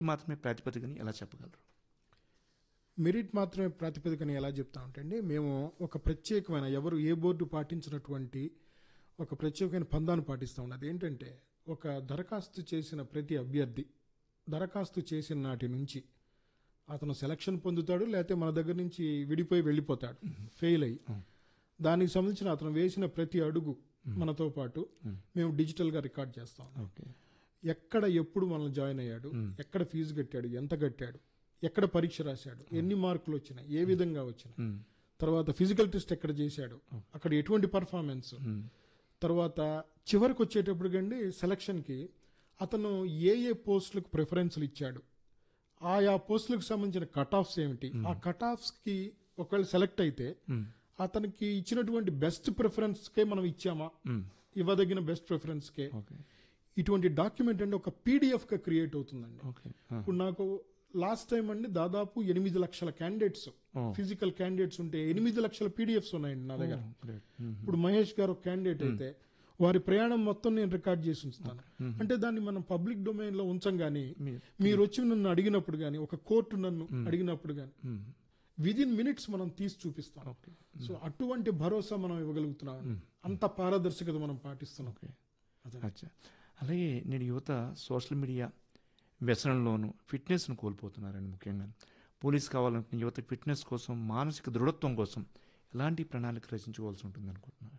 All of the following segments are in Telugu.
మాత్రమే ప్రాతిపదికని ఎలా చెప్పగలరు మెరిట్ మాత్రమే ప్రాతిపదికని ఎలా చెప్తా ఉంటండి మేము ఒక ప్రత్యేకమైన ఎవరు ఏ బోర్డు పాటించినటువంటి ఒక ప్రత్యేకమైన పందాన్ని పాటిస్తూ ఉన్నది ఏంటంటే ఒక దరఖాస్తు చేసిన ప్రతి అభ్యర్థి దరఖాస్తు చేసిన నాటి నుంచి అతను సెలక్షన్ పొందుతాడు లేకపోతే మన దగ్గర నుంచి విడిపోయి వెళ్ళిపోతాడు ఫెయిల్ అయ్యి దానికి సంబంధించిన అతను వేసిన ప్రతి అడుగు మనతో పాటు మేము డిజిటల్ గా రికార్డ్ చేస్తాం ఓకే ఎక్కడ ఎప్పుడు మనల్ని జాయిన్ అయ్యాడు ఎక్కడ ఫీజు కట్టాడు ఎంత కట్టాడు ఎక్కడ పరీక్ష రాశాడు ఎన్ని మార్కులు వచ్చినాయి ఏ విధంగా వచ్చినాయి తర్వాత ఫిజికల్ టెస్ట్ ఎక్కడ చేశాడు అక్కడ ఎటువంటి పర్ఫార్మెన్స్ తర్వాత చివరికి వచ్చేటప్పుడు కండి సెలక్షన్ కి అతను ఏ ఏ పోస్టులకు ప్రిఫరెన్స్లు ఇచ్చాడు ఆయా పోస్టులకు సంబంధించిన కట్ ఆఫ్స్ ఏమిటి ఆ కట్ ఆఫ్స్ కి ఒకవేళ సెలెక్ట్ అయితే అతనికి ఇచ్చినటువంటి బెస్ట్ ప్రిఫరెన్స్ కే మనం ఇచ్చామా ఇవ్వదగిన బెస్ట్ ప్రిఫరెన్స్ కే ఓకే ఇటువంటి డాక్యుమెంట్ అండి ఒక పీడిఎఫ్ గా క్రియేట్ అవుతుందండి ఓకే ఇప్పుడు నాకు లాస్ట్ టైం అండి దాదాపు ఎనిమిది లక్షల క్యాండిడేట్స్ ఫిజికల్ క్యాండిడేట్స్ ఉంటే ఎనిమిది లక్షల పీడిఎఫ్స్ ఉన్నాయండి నా దగ్గర గ్రేట్ ఇప్పుడు మహేష్ గారు ఒక క్యాండిడేట్ అయితే వారి ప్రయాణం మొత్తం నేను రికార్డ్ చేసి ఉంచుతాను అంటే దాన్ని మనం పబ్లిక్ డొమైన్ లో ఉంచం గానీ మీరు వచ్చి నన్ను అడిగినప్పుడు గానీ ఒక కోర్టు నన్ను అడిగినప్పుడు గానీ విదిన్ మినిట్స్ మనం తీసి చూపిస్తాం ఓకే సో అటువంటి భరోసా మనం ఇవ్వగలుగుతున్నాం అంత పారదర్శకత మనం పాటిస్తున్నాం ఓకే అచ్చా అలాగే నేను యువత సోషల్ మీడియా వ్యసనంలోను ఫిట్నెస్ను కోల్పోతున్నారండి ముఖ్యంగా పోలీస్ కావాలనుకున్న యువత ఫిట్నెస్ కోసం మానసిక దృఢత్వం కోసం ఎలాంటి ప్రణాళిక రచించుకోవాల్సి ఉంటుంది అనుకుంటున్నాను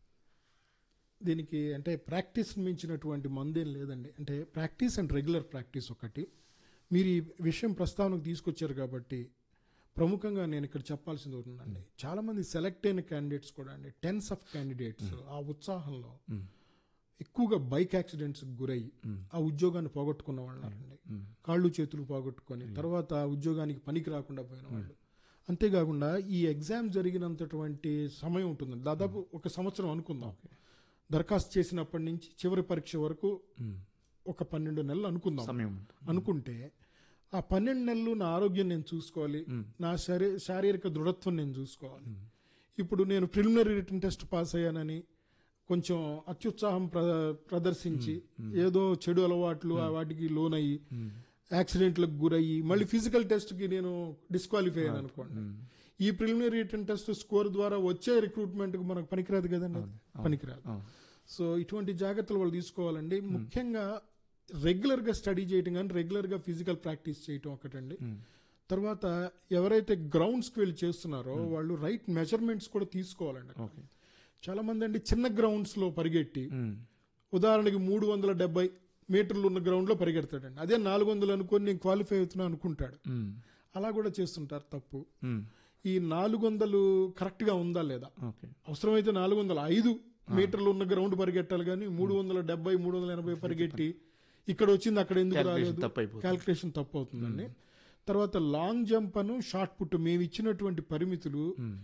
దీనికి అంటే ప్రాక్టీస్ మించినటువంటి మందేం లేదండి అంటే ప్రాక్టీస్ అండ్ రెగ్యులర్ ప్రాక్టీస్ ఒకటి మీరు ఈ విషయం ప్రస్తావనకు తీసుకొచ్చారు కాబట్టి ప్రముఖంగా నేను ఇక్కడ చెప్పాల్సింది ఒకటి ఉందండి చాలా మంది సెలెక్ట్ అయిన క్యాండిడేట్స్ కూడా అండి టెన్స్ ఆఫ్ క్యాండిడేట్స్ ఆ ఉత్సాహంలో ఎక్కువగా బైక్ యాక్సిడెంట్స్ గురయ్యి ఆ ఉద్యోగాన్ని పోగొట్టుకున్న వాళ్ళు ఉన్నారండి కాళ్ళు చేతులు పోగొట్టుకొని తర్వాత ఆ ఉద్యోగానికి పనికి రాకుండా పోయిన వాళ్ళు అంతేకాకుండా ఈ ఎగ్జామ్ జరిగినంతటువంటి సమయం ఉంటుంది దాదాపు ఒక సంవత్సరం అనుకుందాం దరఖాస్తు చేసినప్పటి నుంచి చివరి పరీక్ష వరకు ఒక పన్నెండు నెలలు అనుకుందాం సమయం ఉంటుంది. అనుకుంటే ఆ పన్నెండు నెలలు నా ఆరోగ్యం నేను చూసుకోవాలి నా శరీ శారీరక దృఢత్వం నేను చూసుకోవాలి ఇప్పుడు నేను ప్రిలిమినరీ రిటర్న్ టెస్ట్ పాస్ అయ్యానని కొంచెం అత్యుత్సాహం ప్ర- ప్రదర్శించి ఏదో చెడు అలవాట్లు ఆ వాటికి లోనయ్యి యాక్సిడెంట్లకు గురయ్యి మళ్ళీ ఫిజికల్ టెస్ట్ కి నేను డిస్క్వాలిఫై అయ్యాను అనుకోండి ఈ ప్రిలిమినరీ రిటర్న్ టెస్ట్ స్కోర్ ద్వారా వచ్చే రిక్రూట్మెంట్ కు మనకు పనికిరాదు కదండి పనికిరాదు సో ఇటువంటి జాగ్రత్తలు వాళ్ళు తీసుకోవాలండి ముఖ్యంగా రెగ్యులర్ గా స్టడీ చేయటం కానీ రెగ్యులర్ గా ఫిజికల్ ప్రాక్టీస్ చేయటం ఒకటండి తర్వాత ఎవరైతే గ్రౌండ్స్ కి వెళ్ళి చేస్తున్నారో వాళ్ళు రైట్ మెజర్మెంట్స్ కూడా తీసుకోవాలండి అక్కడ. చాలా మంది అండి చిన్న గ్రౌండ్స్ లో పరిగెట్టి ఉదాహరణకి మూడు వందల డెబ్బై మీటర్లు ఉన్న గ్రౌండ్ లో పరిగెడతాడండి అదే నాలుగు వందలు అనుకొని నేను క్వాలిఫై అవుతున్నా అనుకుంటాడు అలా కూడా చేస్తుంటారు తప్పు ఈ నాలుగు వందలు కరెక్ట్ గా ఉందా లేదా ఓకే అవసరమైతే నాలుగు వందల ఐదు మీటర్లు ఉన్న గ్రౌండ్ పరిగెట్టాలి కానీ మూడు వందల డెబ్బై మూడు వందల ఎనభై పరిగెట్టి ఇక్కడ వచ్చింది అక్కడ ఎందుకు Calculation రాలేదు తప్పు అయిపోతుంది. క్యాల్కులేషన్ తప్పు అవుతుందండి తర్వాత లాంగ్ జంప్ అను షార్ట్ పుట్ మేము ఇచ్చినటువంటి పరిమితులు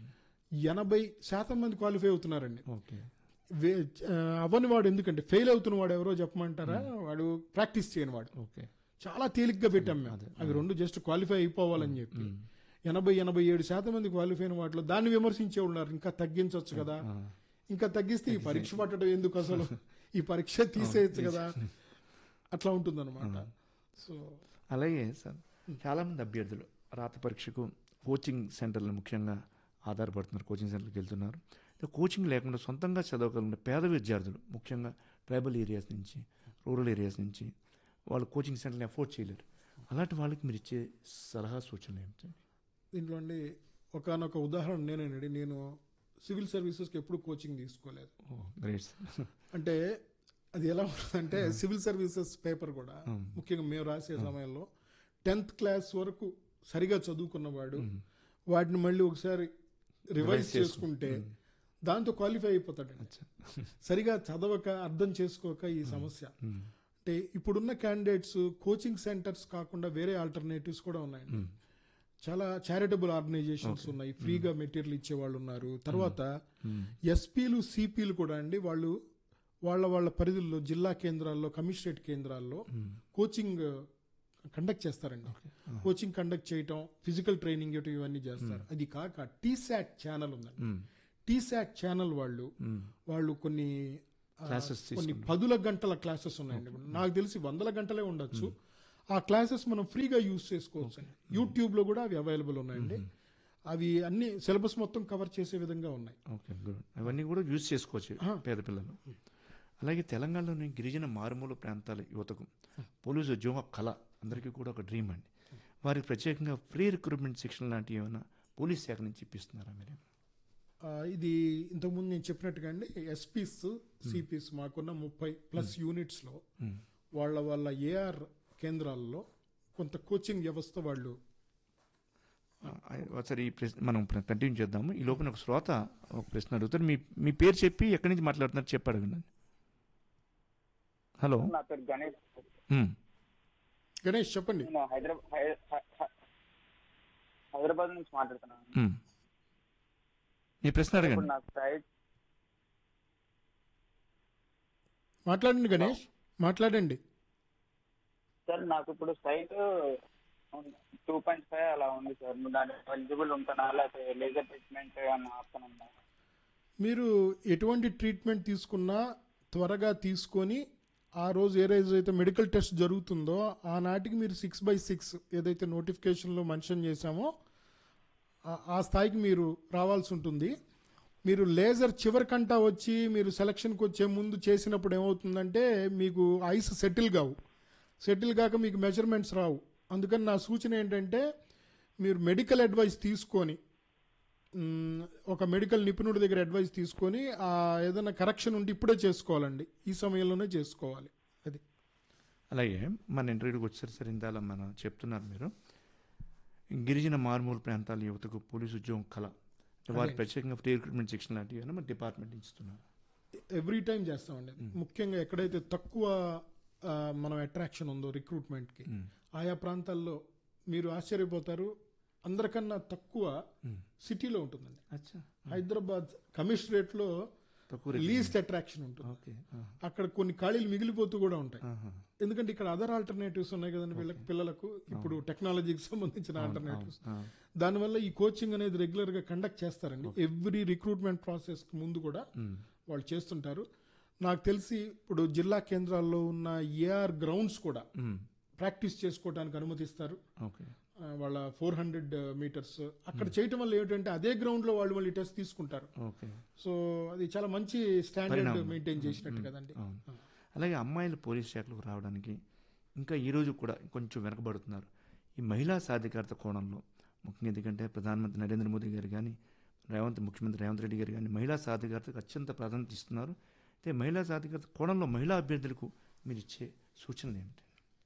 ఎనభై శాతం మంది క్వాలిఫై అవుతున్నారండి ఓకే వే- ఆ, అవ్వని వాడు ఎందుకంటే ఫెయిల్ అవుతున్న వాడు ఎవరో చెప్పమంటారా వాడు ప్రాక్టీస్ చేయని వాడు ఓకే చాలా తేలిగ్గా పెట్టాం మేము అవి రెండు జస్ట్ క్వాలిఫై అయిపోవాలని చెప్పి ఎనభై ఎనభై ఏడు శాతం మంది క్వాలిఫై అయిన వాటిలో దాన్ని విమర్శించే ఉన్నారు ఇంకా తగ్గించవచ్చు కదా ఇంకా తగ్గిస్తే ఈ పరీక్ష పట్టడం ఎందుకు అసలు ఈ పరీక్ష తీసేయచ్చు కదా అట్లా ఉంటుందన్నమాట సో అలాగే సార్ చాలామంది అభ్యర్థులు రాత పరీక్షకు కోచింగ్ సెంటర్లు ముఖ్యంగా ఆధారపడుతున్నారు కోచింగ్ సెంటర్కి వెళ్తున్నారు ఇక కోచింగ్ లేకుండా సొంతంగా చదవగలిగిన పేద విద్యార్థులు ముఖ్యంగా ట్రైబల్ ఏరియాస్ నుంచి రూరల్ ఏరియాస్ నుంచి వాళ్ళు కోచింగ్ సెంటర్ని అఫోర్డ్ చేయలేరు అలాంటి వాళ్ళకి మీరు ఇచ్చే సలహా సూచనలు ఏమిటి దీంట్లో అండి ఒకనొక ఉదాహరణ నేనేనండి నేను సివిల్ సర్వీసెస్కి ఎప్పుడు కోచింగ్ తీసుకోలేదు ఓ గ్రేట్ సార్ అంటే అది ఎలా ఉంటుందంటే సివిల్ సర్వీసెస్ పేపర్ కూడా ముఖ్యంగా మేము రాసే సమయంలో టెన్త్ క్లాస్ వరకు సరిగా చదువుకున్నవాడు వాటిని మళ్ళీ ఒకసారి రివైజ్ చేసుకుంటే దాంతో క్వాలిఫై అయిపోతాడు సరిగా చదవక అర్థం చేసుకోక ఈ సమస్య అంటే ఇప్పుడున్న క్యాండిడేట్స్ కోచింగ్ సెంటర్స్ కాకుండా వేరే ఆల్టర్నేటివ్స్ కూడా ఉన్నాయండి చాలా చారిటబుల్ ఆర్గనైజేషన్స్ ఉన్నాయి ఫ్రీగా మెటీరియల్ ఇచ్చే వాళ్ళు ఉన్నారు తర్వాత ఎస్పీలు సిపిలు కూడా అండి వాళ్ళు వాళ్ళ వాళ్ళ పరిధుల్లో జిల్లా కేంద్రాల్లో కమిషనరేట్ కేంద్రాల్లో కోచింగ్ కండక్ట్ చేస్తారండి కోచింగ్ కండక్ట్ చేయటం ఫిజికల్ ట్రైనింగ్ ఇవ్వటం ఇవన్నీ చేస్తారు అది కాక టీశాట్ ఛానల్ ఉందండి టీశాట్ ఛానల్ వాళ్ళు వాళ్ళు కొన్ని ఆ, Classes కొన్ని పదుల గంటల క్లాసెస్ ఉన్నాయండి నాకు తెలిసి వందల గంటలే ఉండొచ్చు ఆ క్లాసెస్ మనం ఫ్రీగా యూజ్ చేసుకోవచ్చు అండి యూట్యూబ్లో కూడా అవి అవైలబుల్ ఉన్నాయండి అవి అన్ని సిలబస్ మొత్తం కవర్ చేసే విధంగా ఉన్నాయి ఓకే గుడ్ అవన్నీ కూడా యూజ్ చేసుకోవచ్చు ఆ. పేద పిల్లలు అలాగే తెలంగాణలోని గిరిజన మారుమూల ప్రాంతాల యువతకు పోలీసు ఉద్యోగం కళ అందరికీ కూడా ఒక డ్రీమ్ అండి వారికి ప్రత్యేకంగా ఫ్రీ రిక్రూట్మెంట్ శిక్షణ లాంటివి ఏమైనా పోలీస్ శాఖ నుంచి ఇప్పిస్తున్నారా మీరు ఆ, ఇది ఇంతకుముందు నేను చెప్పినట్టుగా అండి ఎస్పీస్ సిపిస్ మాకున్న ముప్పై ప్లస్ యూనిట్స్లో మ్మ్. వాళ్ళ వాళ్ళ ఏఆర్ కేంద్రాల్లో కొంత కోచింగ్ వ్యవస్థ వాళ్ళు ఆ, ఒకసారి ఈ ప్రశ్న మనం కంటిన్యూ చేద్దాము ఈ లోపల ఒక శ్రోత ఒక ప్రశ్న అడుగుతారు మీ మీ పేరు చెప్పి ఎక్కడి నుంచి మాట్లాడుతున్నారు చెప్పి అడగండి హలో నా పేరు గణేష్ మ్మ్. గణేష్ చెప్పండి నేను హైదరాబాద్ హై- హై- హై- హైదరాబాద్ నుంచి మాట్లాడుతున్నాను మ్మ్. మీ ప్రశ్న ఇప్పుడు అడగండి నాకు సైట్ మాట్లాడండి గణేష్ మాట్లాడండి సార్ నాకు ఇప్పుడు సైట్ టూ పాయింట్ ఫైవ్ అలా ఉంది సార్ దాని ఎలిజిబుల్ ఉంటానా లేకపోతే లేజర్ ట్రీట్మెంట్ అన్న ఆప్షన్ ఉందా మీరు ఎటువంటి ట్రీట్మెంట్ తీసుకున్నా త్వరగా తీసుకొని ఆ రోజు ఏ రోజు అయితే మెడికల్ టెస్ట్ జరుగుతుందో ఆనాటికి మీరు సిక్స్ బై సిక్స్ ఏదైతే నోటిఫికేషన్లో మెన్షన్ చేశామో ఆ- ఆ స్థాయికి మీరు రావాల్సి ఉంటుంది మీరు లేజర్ చివరికంటా వచ్చి మీరు సెలక్షన్కి వచ్చే ముందు చేసినప్పుడు ఏమవుతుందంటే మీకు ఐస్ సెటిల్ కావు సెటిల్ కాక మీకు మెజర్మెంట్స్ రావు అందుకని నా సూచన ఏంటంటే మీరు మెడికల్ అడ్వైస్ తీసుకొని మ్, ఒక మెడికల్ నిపుణుడి దగ్గర అడ్వైస్ తీసుకొని ఆ ఏదైనా కరెక్షన్ ఉంటే ఇప్పుడే చేసుకోవాలండి ఈ సమయంలోనే చేసుకోవాలి అది అలాగే మన ఇంటర్వ్యూకి వచ్చారు సార్ ఇందాల మన చెప్తున్నారు మీరు గిరిజన మారుమూల ప్రాంతాల యువతకు పోలీసు ఉద్యోగం కళ వారి అదే. ప్రత్యేకంగా ఫ్రీ రిక్రూట్మెంట్ శిక్షణ లాంటివి ఏమైనా మన డిపార్ట్మెంట్ ఇస్తున్నారు ఎవ్రీ టైం చేస్తామండి ముఖ్యంగా ఎక్కడైతే తక్కువ ఆ, మనం అట్రాక్షన్ ఉందో రిక్రూట్మెంట్కి మ్మ్. ఆయా ప్రాంతాల్లో మీరు ఆశ్చర్యపోతారు అందరికన్నా తక్కువ మ్మ్. సిటీలో ఉంటుందండి అచ్చా హైదరాబాద్ కమిషనరేట్లో తక్కువ లీస్ట్ అట్రాక్షన్ ఉంటుంది ఓకే అక్కడ కొన్ని ఖాళీలు మిగిలిపోతూ కూడా ఉంటాయి ఆహా. ఎందుకంటే ఇక్కడ అదర్ ఆల్టర్నేటివ్స్ ఉన్నాయి కదండి వీళ్ళకి పిల్లలకు ఇప్పుడు టెక్నాలజీకి సంబంధించిన ఆల్టర్నేటివ్స్ ఆ, దానివల్ల ఈ కోచింగ్ అనేది రెగ్యులర్ గా కండక్ట్ చేస్తారండి ఎవ్రీ రిక్రూట్మెంట్ ప్రాసెస్ ముందు కూడా మ్మ్. వాళ్ళు చేస్తుంటారు నాకు తెలిసి ఇప్పుడు జిల్లా కేంద్రాల్లో ఉన్న ఏఆర్ గ్రౌండ్స్ కూడా మ్మ్. ప్రాక్టీస్ చేసుకోవడానికి అనుమతిస్తారు ఓకే ఆ, వాళ్ళ ఫోర్ హండ్రెడ్ మీటర్స్ అక్కడ చేయటం వల్ల ఏమిటంటే అదే గ్రౌండ్ లో వాళ్ళు మళ్ళీ టెస్ట్ తీసుకుంటారు ఓకే సో అది చాలా మంచి స్టాండర్డ్ పరిణామం. మెయింటైన్ చేసినట్టు కదండి అవును అలాగే అమ్మాయిలు పోలీస్ శాఖలకు రావడానికి ఇంకా ఈ రోజు కూడా కొంచెం వెనకబడుతున్నారు ఈ మహిళా సాధికారత కోణంలో ముఖ్యంగా ఎందుకంటే ప్రధానమంత్రి నరేంద్ర మోదీ గారు కానీ రేవంత్ ముఖ్యమంత్రి రేవంత్ రెడ్డి గారు కానీ మహిళా సాధికారతకు అత్యంత ప్రాధాన్యత ఇస్తున్నారు అయితే మహిళా సాధికారత కోణంలో మహిళా అభ్యర్థులకు మీరు ఇచ్చే సూచనలు ఏమిటి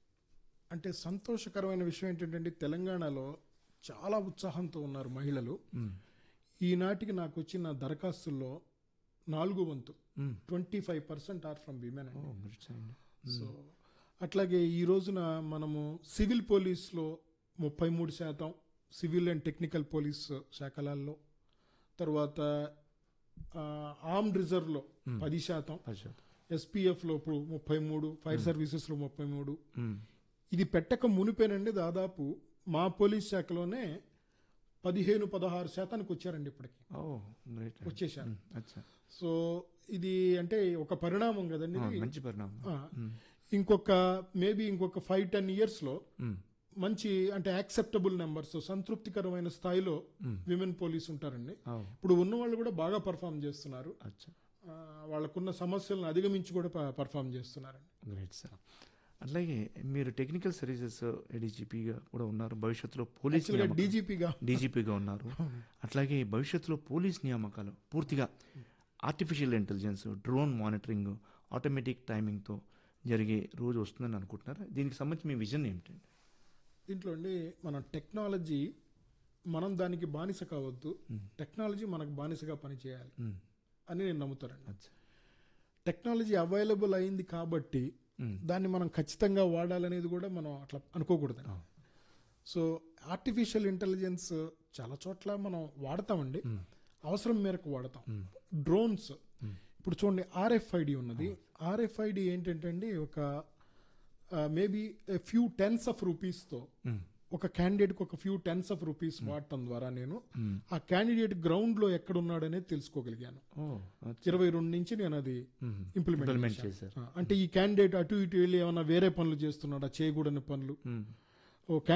అంటే సంతోషకరమైన విషయం ఏంటంటే తెలంగాణలో చాలా ఉత్సాహంతో ఉన్నారు మహిళలు మ్మ్. ఈనాటికి నాకు వచ్చిన దరఖాస్తుల్లో నాలుగు వంతు hmm. Twenty five percent are from women ఓ, మీరు చేయండి. సో అట్లాగే ఈ రోజున మనము సివిల్ పోలీస్లో ముప్పై మూడు శాతం సివిల్ అండ్ టెక్నికల్ పోలీస్ శాఖలలో తర్వాత ఆర్మ్డ్ రిజర్వ్లో Hmm. పది శాతం పది శాతం. ఎస్పీఎఫ్లో ఇప్పుడు ముప్పై మూడు ఫైర్ సర్వీసెస్లో ముప్పై మూడు మ్మ్. ఇది పెట్టక మునిపేనండి దాదాపు మా పోలీస్ శాఖలోనే పదిహేను పదహారు శాతానికి వచ్చారండి ఇప్పటికి ఓ గ్రేట్ వచ్చేసారు మ్మ్. అచ్చా సో ఇది అంటే ఒక పరిణామం కదండి ఆ, ఇది. మంచి పరిణామం ఆ, మ్మ్. ఇంకొక మేబీ ఇంకొక ఫైవ్ టెన్ ఇయర్స్లో మ్మ్. మంచి అంటే యాక్సెప్టబుల్ నెంబర్స్ సంతృప్తికరమైన స్థాయిలో మ్మ్. విమెన్ పోలీస్ ఉంటారండి ఓ, ఇప్పుడు ఉన్న వాళ్ళు కూడా బాగా పర్ఫామ్ చేస్తున్నారు అచ్చా ఆ, వాళ్ళకున్న సమస్యలను అధిగమించి కూడా పర్ఫామ్ చేస్తున్నారండి గ్రేట్ సార్ అట్లాగే మీరు టెక్నికల్ సర్వీసెస్ ఏడీజీపీగా కూడా ఉన్నారు భవిష్యత్తులో పోలీస్ యాక్చువల్గా డీజీపీగా డీజీపీగా ఉన్నారు అట్లాగే భవిష్యత్తులో పోలీస్ నియామకాలు పూర్తిగా artificial intelligence drone monitoring automatic టైమింగ్తో జరిగే రోజు వస్తుందని అనుకుంటున్నారు దీనికి సంబంధించి మీ విజన్ ఏమిటండి దీంట్లో అండి మన టెక్నాలజీ మనం దానికి బానిస కావద్దు టెక్నాలజీ మనకు బానిసగా పనిచేయాలి మ్మ్. అని నేను నమ్ముతానండి అచ్చా టెక్నాలజీ అవైలబుల్ అయింది కాబట్టి మ్మ్. దాన్ని మనం ఖచ్చితంగా వాడాలనేది కూడా మనం అట్లా అనుకోకూడదు ఆ. సో ఆర్టిఫిషియల్ ఇంటెలిజెన్స్ చాలా చోట్ల మనం వాడతామండి మ్మ్. అవసరం మేరకు వాడతాం మ్మ్. డ్రోన్స్ ఇప్పుడు చూడండి ఆర్ఎఫ్ఐడి ఉన్నది ఆర్ఎఫ్ఐడి ఏంటంటే అండి ఒక మేబీ ఫ్యూ టెన్స్ ఆఫ్ రూపీస్తో మ్మ్. ఒక క్యాండిడేట్కి ఒక ఫ్యూ టెన్స్ ఆఫ్ రూపీస్ వాడటం ద్వారా నేను మ్మ్. ఆ క్యాండిడేట్ గ్రౌండ్లో ఎక్కడున్నాడనేది తెలుసుకోగలిగాను ఓ అచ్చా. ఇరవై రెండు నుంచి నేను అది మ్మ్. ఇంప్లిమెంట్ ఇంప్లిమెంట్ చేశాను. చేశారు ఆ, అంటే ఈ క్యాండిడేట్ అటు ఇటు వెళ్ళి ఏమైనా వేరే పనులు చేస్తున్నాడా చేయకూడని పనులు మ్మ్. ఓ